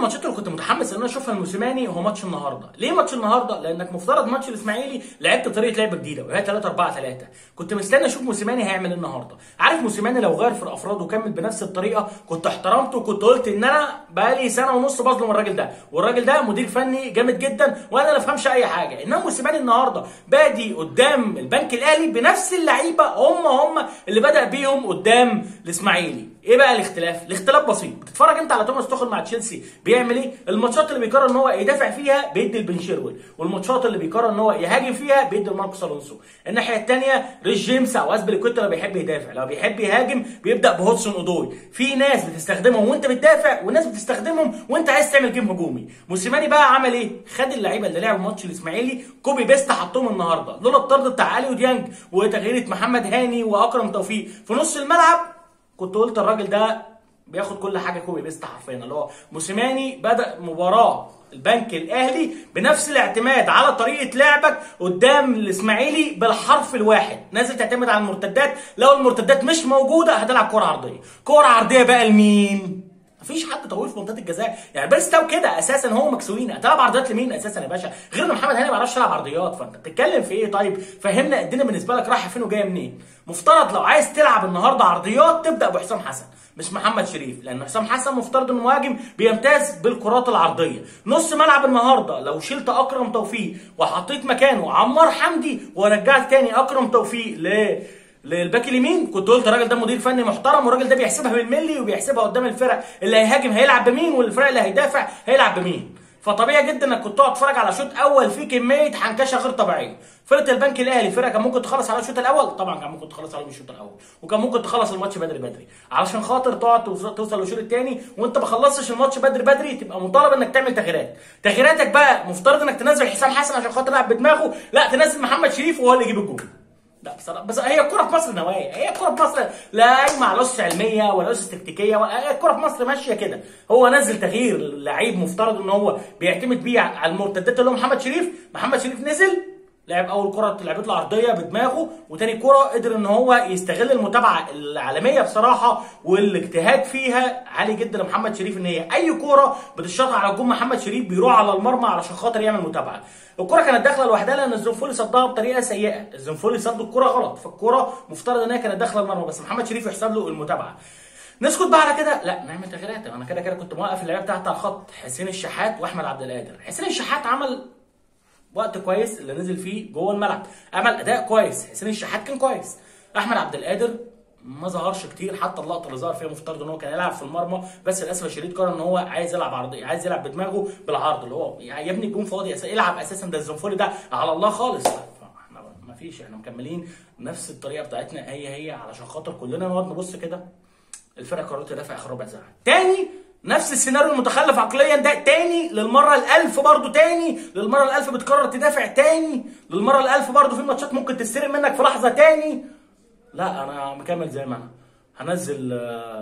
الماتشات اللي كنت متحمس ان انا اشوفها الموسيماني هو ماتش النهارده ليه ماتش النهارده لانك مفترض ماتش الاسماعيلي لعبت بطريقه لعب جديده وهي 3 4 3 كنت مستني اشوف موسيماني هيعمل ايه النهارده عارف موسيماني لو غير في الافراد وكمل بنفس الطريقه كنت احترمته وكنت قلت ان انا بقالي سنه ونص بظلم الراجل ده والراجل ده مدير فني جامد جدا وانا ما افهمش اي حاجه انما موسيماني النهارده بادي قدام البنك الاهلي بنفس اللعيبه هم هم اللي بدا بيهم قدام الاسماعيلي ايه بقى الاختلاف؟ الاختلاف بسيط، بتتفرج انت على توماس توخل مع تشيلسي بيعمل ايه؟ الماتشات اللي بيقرر ان هو يدافع فيها بيدي لبن شيرويل، والماتشات اللي بيقرر ان هو يهاجم فيها بيدي لماركوس الونسو، الناحيه الثانيه ريس جيمس او اسبليكويتا لو بيحب يدافع، لو بيحب يهاجم بيبدا بهودسون اودوي، في ناس بتستخدمهم وانت بتدافع وناس بتستخدمهم وانت عايز تعمل جيم هجومي، موسيماني بقى عمل ايه؟ خد اللعيبه اللي لعبوا ماتش الاسماعيلي كوبي بيست حطهم النهارده، لولا الطرد بتاع علي وديانج وتغييره محمد هاني واكرم توفيق في نص الملعب كنت قلت الراجل ده بياخد كل حاجه كوبي بيست حرفيا اللي هو موسيماني بدا مباراه البنك الاهلي بنفس الاعتماد على طريقه لعبك قدام الاسماعيلي بالحرف الواحد نازل تعتمد على المرتدات لو المرتدات مش موجوده هتلعب كره عرضيه كره عرضيه بقى لمين مفيش حد طويل في منطقه الجزاء يعني بيرستاو كده اساسا هو مكسوين هتلعب عرضيات لمين اساسا يا باشا غير ان محمد هاني ما بيعرفش يلعب عرضيات فانت بتتكلم في ايه طيب فهمنا الدنيا بالنسبه لك رايحه فين وجايه منين مفترض لو عايز تلعب النهارده عرضيات تبدا بحسام حسن مش محمد شريف لان حسام حسن مفترض انه مهاجم بيمتاز بالكرات العرضيه نص ملعب النهارده لو شلت اكرم توفيق وحطيت مكانه عمار حمدي ورجعت تاني اكرم توفيق ل للباك اليمين كنت قلت الراجل ده مدير فني محترم والراجل ده بيحسبها بالملي وبيحسبها قدام الفرق اللي هيهاجم هيلعب بمين والفرق اللي هيدافع هيلعب بمين فطبيعي جدا انك كنت تقعد تتفرج على شوط اول فيه كميه حنكشه غير طبيعيه فرقه البنك الاهلي فرقه كان ممكن تخلص على الشوط الاول طبعا كان ممكن تخلص على الشوط الاول وكان ممكن تخلص الماتش بدري بدري علشان خاطر تقعد توصل, توصل للشوط الثاني وانت ما خلصتش الماتش بدري بدري تبقى مطالب انك تعمل تغييرات تغييراتك بقى مفترض انك تنزل حسام حسن عشان خاطر يلعب بدماغه لا تنزل محمد شريف وهو اللي يجيب الجول لا بصراحه بس هي الكوره في مصر نوايا هي الكوره في مصر لا قايمه على اسس علميه ولا اسس تكتيكيه ولا هي الكوره في مصر ماشيه كده هو نزل تغيير لعيب مفترض ان هو بيعتمد بيه على المرتدات اللي هو محمد شريف محمد شريف نزل لعب اول كره اتلعبت له عرضيه بدماغه وتاني كره قدر ان هو يستغل المتابعه العالميه بصراحه والاجتهاد فيها عالي جدا لمحمد شريف ان هي اي كره بتشتغل على جون محمد شريف بيروح على المرمى علشان خاطر يعمل متابعه الكره كانت داخله لوحدها لان الزنفولي صدها بطريقه سيئه الزنفولي صد الكره غلط فالكره مفترض انها كانت داخله المرمى بس محمد شريف يحسب له المتابعه نسكت بقى على كده لا نعمل تغييرات انا كده كده كنت موقف اللعيبه بتاعتي على الخط حسين الشحات واحمد عبد القادر حسين الشحات عمل وقت كويس اللي نزل فيه جوه الملعب عمل اداء كويس حسين الشحات كان كويس احمد عبد القادر ما ظهرش كتير حتى اللقطه اللي ظهر فيها مفترض ان هو كان يلعب في المرمى بس للاسف الشديد قرر ان هو عايز يلعب عرضي عايز يلعب بدماغه بالعرض اللي هو يعني يا ابني الجون فاضي أسا... العب اساسا ده الزنفولي ده على الله خالص احنا ما فيش احنا مكملين نفس الطريقه بتاعتنا هي هي علشان خاطر كلنا نقعد نبص كده الفرقه قررت تدافع اخر ربع ساعه تاني نفس السيناريو المتخلف عقليا ده تاني للمره الالف برضه تاني للمره الالف بتقرر تدافع تاني للمره الالف برضه في ماتشات ممكن تستلم منك في لحظه تاني لا انا مكمل زي ما انا هنزل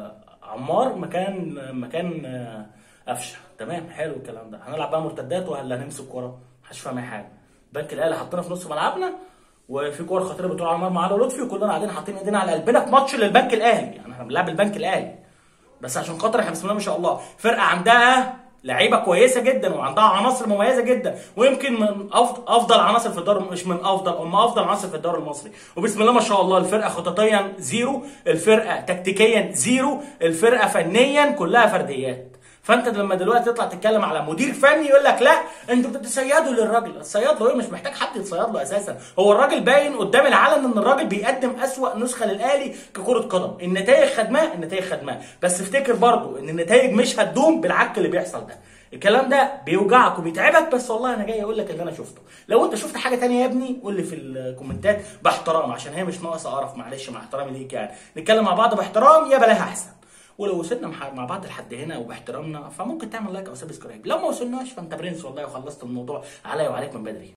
عمار مكان مكان قفشه تمام حلو الكلام ده هنلعب بقى مرتدات ولا هنمسك كوره محدش فاهم اي حاجه البنك الاهلي حطينا في نص ملعبنا وفي كوره خطيره بتروح على المرمى على لطفي وكلنا قاعدين حاطين ايدينا على قلبنا في ماتش للبنك الاهلي يعني احنا بنلعب البنك الاهلي بس عشان خاطر احنا بسم الله ما شاء الله فرقه عندها لعيبه كويسه جدا وعندها عناصر مميزه جدا ويمكن من افضل عناصر في الدوري مش من افضل هم افضل عناصر في الدوري المصري وبسم الله ما شاء الله الفرقه خططيا زيرو الفرقه تكتيكيا زيرو الفرقه فنيا كلها فرديات فانت لما دلوقتي تطلع تتكلم على مدير فني يقول لك لا انتوا بتتصيدوا للراجل الصياد له مش محتاج حد يتصيد له اساسا هو الراجل باين قدام العلن ان الراجل بيقدم اسوا نسخه للاهلي ككره قدم النتائج خدماه النتائج خدماه بس افتكر برضو ان النتائج مش هتدوم بالعك اللي بيحصل ده الكلام ده بيوجعك وبيتعبك بس والله انا جاي اقول لك اللي انا شفته لو انت شفت حاجه تانية يا ابني قول لي في الكومنتات باحترام عشان هي مش ناقصه قرف معلش مع احترامي ليك يعني نتكلم مع بعض باحترام يا بلاها احسن ولو وصلنا مع بعض لحد هنا وباحترامنا فممكن تعمل لايك او سبسكرايب لو ما وصلناش فانت برنس والله وخلصت الموضوع عليا وعليك من بدري